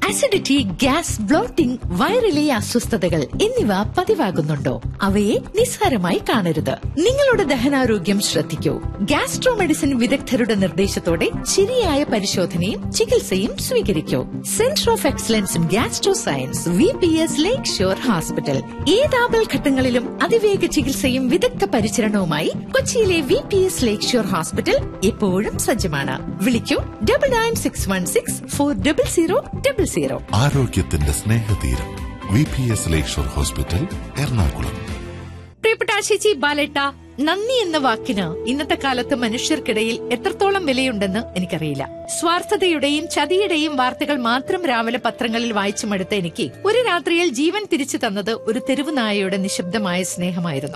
Acidity gas blotting വയറിലെ അസ്വസ്ഥതകൾ എന്നിവ പതിവാകുന്നുണ്ടോ അവയെ നിസ്സാരമായി കാണരുത് നിങ്ങളുടെ ദഹനാരോഗ്യം ശ്രദ്ധിക്കൂ ഗ്യാസ്ട്രോ മെഡിസിൻ വിദഗ്ധരുടെ നിർദ്ദേശത്തോടെ ശരിയായ പരിശോധനയും ചികിത്സയും സ്വീകരിക്കൂ centre of excellence in gastro science V P S Lake Shore hospital ഏതാപൽ ഘട്ടങ്ങളിലും അതിവേഗ ചികിത്സയും വിദഗ്ധ പരിചരണവുമായി കൊച്ചിയിലെ V P S Lake Shore hospital എപ്പോഴും സജ്ജമാണ് വിളിക്കൂ double nine six one six four double zero double zero ആരോഗ്യത്തിന്റെ സ്നേഹതീരം V P S Lakeshore hospital Ernakulam പ്രിയപ്പെട്ട ആശിച്ചി ബാലേട്ട നന്ദി എന്ന വാക്കിന് ഇന്നത്തെ കാലത്ത് മനുഷ്യർക്കിടയിൽ എത്രത്തോളം വിലയുണ്ടെന്ന് എനിക്കറിയില്ല സ്വാർത്ഥതയുടെയും ചതിയുടെയും വാർത്തകൾ മാത്രം രാവിലെ പത്രങ്ങളിൽ വായിച്ചു മടുത്ത എനിക്ക് ഒരു രാത്രിയിൽ ജീവൻ തിരിച്ചു തന്നത് ഒരു തെരുവ് നായയുടെ നിശബ്ദമായ സ്നേഹമായിരുന്നു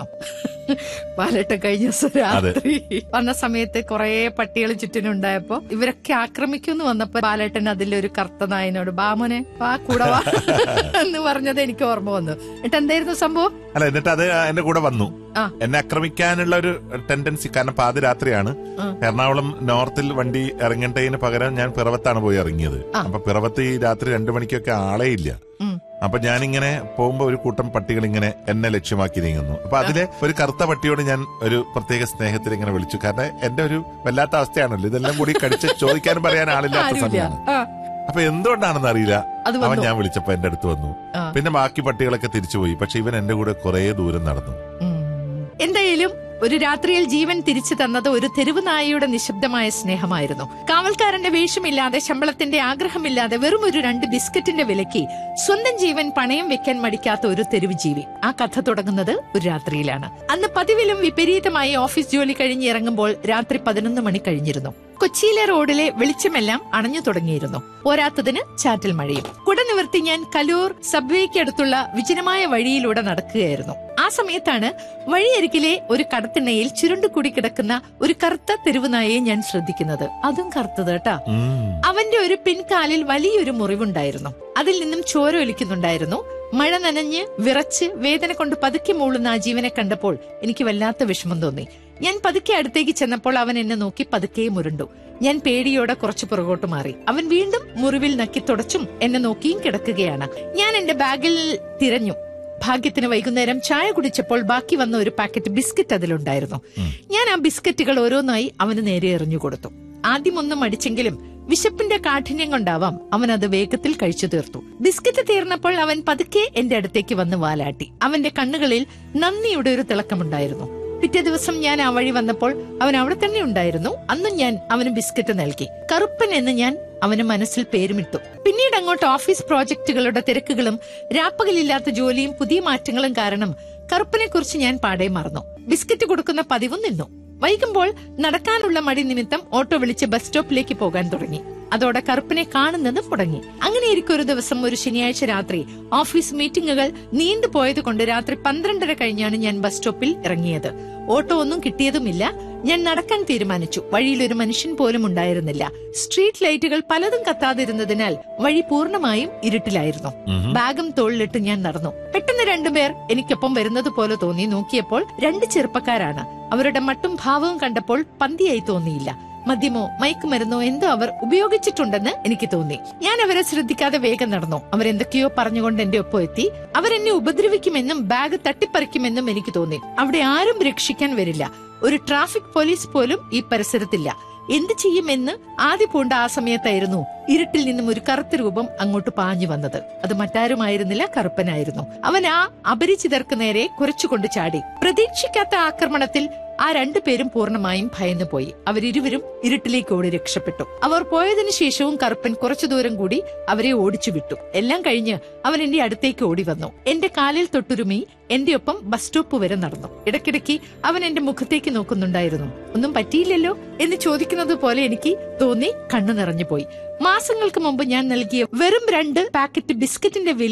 ബാലേട്ട കഴിഞ്ഞ ദിവസം രാത്രി വന്ന സമയത്ത് കുറെ പട്ടികൾ ചുറ്റിനുണ്ടായപ്പോ ഇവരൊക്കെ ആക്രമിക്കുമെന്ന് വന്നപ്പോ ബാലേട്ടൻ അതിലൊരു കറുത്ത നായനോട് ബാമോനെ വാ കൂടെ വാ എന്ന് പറഞ്ഞത് എനിക്ക് ഓർമ്മ വന്നു എന്നിട്ട് എന്തായിരുന്നു സംഭവം അല്ല എന്നിട്ട് അത് എന്റെ കൂടെ വന്നു ആ. എന്നെ ആക്രമിക്കാനുള്ള ഒരു ടെൻഡൻസി കാരണം പാതിരാത്രിയാണ് എറണാകുളം നോർത്തിൽ വണ്ടി ഇറങ്ങേണ്ടതിന് പകരം ഞാൻ പിറവത്താണ് പോയി ഇറങ്ങിയത് ആ. അപ്പൊ പിറവത്ത് ഈ രാത്രി രണ്ടു മണിക്കൊക്കെ ആളേ ഇല്ല ഉം. അപ്പൊ ഞാനിങ്ങനെ പോകുമ്പോ ഒരു കൂട്ടം പട്ടികൾ ഇങ്ങനെ എന്നെ ലക്ഷ്യമാക്കി നീങ്ങുന്നു അപ്പൊ അതിലെ ഒരു കറുത്ത പട്ടിയോട് ഞാൻ ഒരു പ്രത്യേക സ്നേഹത്തിൽ ഇങ്ങനെ വിളിച്ചു കാരണം എന്റെ ഒരു വല്ലാത്ത അവസ്ഥയാണല്ലോ ഇതെല്ലാം കൂടി കടിച്ച് ചോദിക്കാനും പറയാൻ ആളില്ലാത്ത ആരുമില്ല സമയമാണ് ആ, അപ്പൊ എന്തുകൊണ്ടാണെന്ന് അറിയില്ല അത് അവൻ വന്നു ഞാൻ വിളിച്ചപ്പോ എന്റെ അടുത്ത് വന്നു ആ. പിന്നെ ബാക്കി പട്ടികളൊക്കെ തിരിച്ചുപോയി പക്ഷെ ഇവൻ എന്റെ കൂടെ കുറെ ദൂരം നടന്നു ഉം. എന്തായാലും ഒരു രാത്രിയിൽ ജീവൻ തിരിച്ചു തന്നത് ഒരു തെരുവ് നായയുടെ നിശബ്ദമായ സ്നേഹമായിരുന്നു കാവൽക്കാരന്റെ വേഷമില്ലാതെ ശമ്പളത്തിന്റെ ആഗ്രഹമില്ലാതെ വെറും ഒരു രണ്ട് ബിസ്ക്കറ്റിന്റെ വിലയ്ക്ക് സ്വന്തം ജീവൻ പണയം വെക്കാൻ മടിക്കാത്ത ഒരു തെരുവ് ജീവി ആ കഥ തുടങ്ങുന്നത് ഒരു രാത്രിയിലാണ് അന്ന് പതിവിലും വിപരീതമായി ഓഫീസ് ജോലി കഴിഞ്ഞ് ഇറങ്ങുമ്പോൾ രാത്രി പതിനൊന്ന് മണി കഴിഞ്ഞിരുന്നു കൊച്ചിയിലെ റോഡിലെ വെളിച്ചമെല്ലാം അണഞ്ഞു തുടങ്ങിയിരുന്നു പോരാത്തതിന് ചാറ്റൽ മഴയും കുട നിവർത്തി ഞാൻ കലൂർ സബ്വേക്കടുത്തുള്ള വിജനമായ വഴിയിലൂടെ നടക്കുകയായിരുന്നു ആ സമയത്താണ് വഴിയരികിലെ ഒരു കടത്തിണ്ണയിൽ ചുരുണ്ടുകൂടി കിടക്കുന്ന ഒരു കറുത്ത തെരുവുനായയെ ഞാൻ ശ്രദ്ധിക്കുന്നത് അതും കറുത്തത് കേട്ടാ ഉം. അവന്റെ ഒരു പിൻകാലിൽ വലിയൊരു മുറിവുണ്ടായിരുന്നു അതിൽ നിന്നും ചോര ഒലിക്കുന്നുണ്ടായിരുന്നു മഴ നനഞ്ഞ് വിറച്ച് വേദന കൊണ്ട് പതുക്കെ മൂളുന്ന ആ ജീവനെ കണ്ടപ്പോൾ എനിക്ക് വല്ലാത്ത വിഷമം തോന്നി ഞാൻ പതുക്കെ അടുത്തേക്ക് ചെന്നപ്പോൾ അവൻ എന്നെ നോക്കി പതുക്കെ മുരുണ്ടു ഞാൻ പേടിയോടെ കുറച്ച് പുറകോട്ട് മാറി അവൻ വീണ്ടും മുറിവിൽ നക്കി തുടച്ചും എന്നെ നോക്കിയും കിടക്കുകയാണ് ഞാൻ എന്റെ ബാഗിൽ തിരഞ്ഞു ഭാഗ്യത്തിന് വൈകുന്നേരം ചായ കുടിച്ചപ്പോൾ ബാക്കി വന്ന ഒരു പാക്കറ്റ് ബിസ്ക്കറ്റ് അതിലുണ്ടായിരുന്നു ഞാൻ ആ ബിസ്ക്കറ്റുകൾ ഓരോന്നായി അവന് നേരെ എറിഞ്ഞു കൊടുത്തു ആദ്യം ഒന്നും മടിച്ചെങ്കിലും വിശപ്പിന്റെ കാഠിന്യം കൊണ്ടാവാം അവൻ അത് വേഗത്തിൽ കഴിച്ചു തീർത്തു ബിസ്ക്കറ്റ് തീർന്നപ്പോൾ അവൻ പതുക്കെ എന്റെ അടുത്തേക്ക് വന്ന് വാലാട്ടി അവന്റെ കണ്ണുകളിൽ നന്ദിയുടെ ഒരു തിളക്കമുണ്ടായിരുന്നു പിറ്റേ ദിവസം ഞാൻ ആ വഴി വന്നപ്പോൾ അവൻ അവിടെ തന്നെ ഉണ്ടായിരുന്നു അന്നും ഞാൻ അവന് ബിസ്ക്കറ്റ് നൽകി കറുപ്പൻ എന്ന് ഞാൻ അവന് മനസ്സിൽ പേരുമിട്ടു പിന്നീട് അങ്ങോട്ട് ഓഫീസ് പ്രോജക്റ്റുകളുടെ തിരക്കുകളും രാപ്പകലില്ലാത്ത ജോലിയും പുതിയ മാറ്റങ്ങളും കാരണം കറുപ്പനെ കുറിച്ച് ഞാൻ പാടെ മറന്നു ബിസ്ക്കറ്റ് കൊടുക്കുന്ന പതിവും നിന്നു വൈകുമ്പോൾ നടക്കാനുള്ള മടി നിമിത്തം ഓട്ടോ വിളിച്ച് ബസ് സ്റ്റോപ്പിലേക്ക് പോകാൻ തുടങ്ങി അതോടെ കറുപ്പിനെ കാണുന്നത് മുടങ്ങി അങ്ങനെയിരിക്കും ഒരു ദിവസം ഒരു ശനിയാഴ്ച രാത്രി ഓഫീസ് മീറ്റിംഗുകൾ നീണ്ടുപോയത് കൊണ്ട് രാത്രി പന്ത്രണ്ടര കഴിഞ്ഞാണ് ഞാൻ ബസ് സ്റ്റോപ്പിൽ ഇറങ്ങിയത് ഓട്ടോ ഒന്നും കിട്ടിയതുമില്ല ഞാൻ നടക്കാൻ തീരുമാനിച്ചു വഴിയിൽ ഒരു മനുഷ്യൻ പോലും ഉണ്ടായിരുന്നില്ല സ്ട്രീറ്റ് ലൈറ്റുകൾ പലതും കത്താതിരുന്നതിനാൽ വഴി പൂർണ്ണമായും ഇരുട്ടിലായിരുന്നു ബാഗും തോളിലിട്ട് ഞാൻ നടന്നു പെട്ടെന്ന് രണ്ടുപേർ എനിക്കൊപ്പം വരുന്നത് പോലെ തോന്നി നോക്കിയപ്പോൾ രണ്ട് ചെറുപ്പക്കാരാണ് അവരുടെ മട്ടും ഭാവവും കണ്ടപ്പോൾ പന്തിയായി തോന്നിയില്ല മദ്യമോ മയക്കുമരുന്നോ എന്തോ അവർ ഉപയോഗിച്ചിട്ടുണ്ടെന്ന് എനിക്ക് തോന്നി ഞാൻ അവരെ ശ്രദ്ധിക്കാതെ വേഗം നടന്നു അവരെന്തൊക്കെയോ പറഞ്ഞുകൊണ്ട് എന്റെ ഒപ്പം എത്തി അവരെന്നെ ഉപദ്രവിക്കുമെന്നും ബാഗ് തട്ടിപ്പറിക്കുമെന്നും എനിക്ക് തോന്നി അവിടെ ആരും രക്ഷിക്കാൻ വരില്ല ഒരു ട്രാഫിക് പോലീസ് പോലും ഈ പരിസരത്തില്ല എന്ത് ചെയ്യുമെന്ന് ആദ്യ പൂണ്ട ആ സമയത്തായിരുന്നു ഇരുട്ടിൽ നിന്നും ഒരു കറുത്ത രൂപം അങ്ങോട്ട് പാഞ്ഞു വന്നത് അത് മറ്റാരുമായിരുന്നില്ല കറുപ്പനായിരുന്നു അവൻ ആ അപരിചിതർക്ക് നേരെ കുരച്ചുകൊണ്ട് ചാടി പ്രതീക്ഷിക്കാത്ത ആക്രമണത്തിൽ ആ രണ്ടുപേരും പൂർണ്ണമായും ഭയന്നുപോയി അവരിരുവരും ഇരുട്ടിലേക്ക് ഓടി രക്ഷപ്പെട്ടു അവർ പോയതിനു ശേഷവും കറുപ്പൻ കുറച്ചു ദൂരം കൂടി അവരെ ഓടിച്ചു വിട്ടു എല്ലാം കഴിഞ്ഞ് അവൻ എന്റെ അടുത്തേക്ക് ഓടി വന്നു എന്റെ കാലിൽ തൊട്ടുരുമി എന്റെ ഒപ്പം ബസ് സ്റ്റോപ്പ് വരെ നടന്നു ഇടയ്ക്കിടയ്ക്ക് അവൻ എന്റെ മുഖത്തേക്ക് നോക്കുന്നുണ്ടായിരുന്നു ഒന്നും പറ്റിയില്ലല്ലോ എന്ന് ചോദിക്കുന്നത് പോലെ എനിക്ക് തോന്നി കണ്ണു നിറഞ്ഞുപോയി മാസങ്ങൾക്ക് മുമ്പ് ഞാൻ നൽകിയ വെറും രണ്ട് പാക്കറ്റ് ബിസ്ക്കറ്റിന്റെ വില